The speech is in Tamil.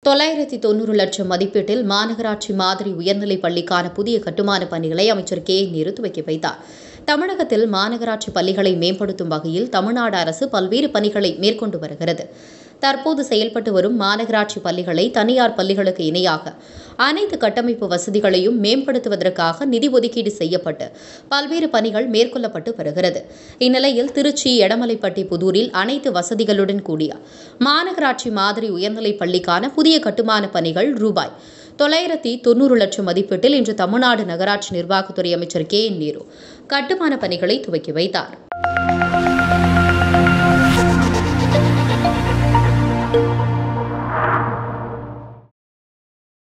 தொள்ளாயிரத்தி தொண்ணூறு லட்சம் மதிப்பீட்டில் மாநகராட்சி மாதிரி உயர்நிலைப் பள்ளிக்கான புதிய கட்டுமான பணிகளை அமைச்சர் கே நேரு துவக்கி வைத்தார் தமிழகத்தில் மாநகராட்சி பள்ளிகளை மேம்படுத்தும் வகையில் தமிழ்நாடு அரசு பல்வேறு பணிகளை மேற்கொண்டு வருகிறது தற்போது செயல்பட்டு வரும் மாநகராட்சி பள்ளிகளை தனியார் பள்ளிகளுக்கு இணையாக அனைத்து கட்டமைப்பு வசதிகளையும் மேம்படுத்துவதற்காக நிதி ஒதுக்கீடு செய்யப்பட்டு பல்வேறு பணிகள் மேற்கொள்ளப்பட்டு வருகிறது இந்நிலையில் திருச்சி எடமலைப்பட்டி புதூரில் அனைத்து வசதிகளுடன் கூடிய மாநகராட்சி மாதிரி உயர்நிலைப் பள்ளிக்கான புதிய கட்டுமான பணிகள் ரூபாய் தொள்ளாயிரத்தி தொண்ணூறு லட்சம் மதிப்பீட்டில் இன்று தமிழ்நாடு நகராட்சி நிர்வாகத்துறை அமைச்சர் கே என் நேரு கட்டுமான பணிகளை துவக்கி வைத்தார்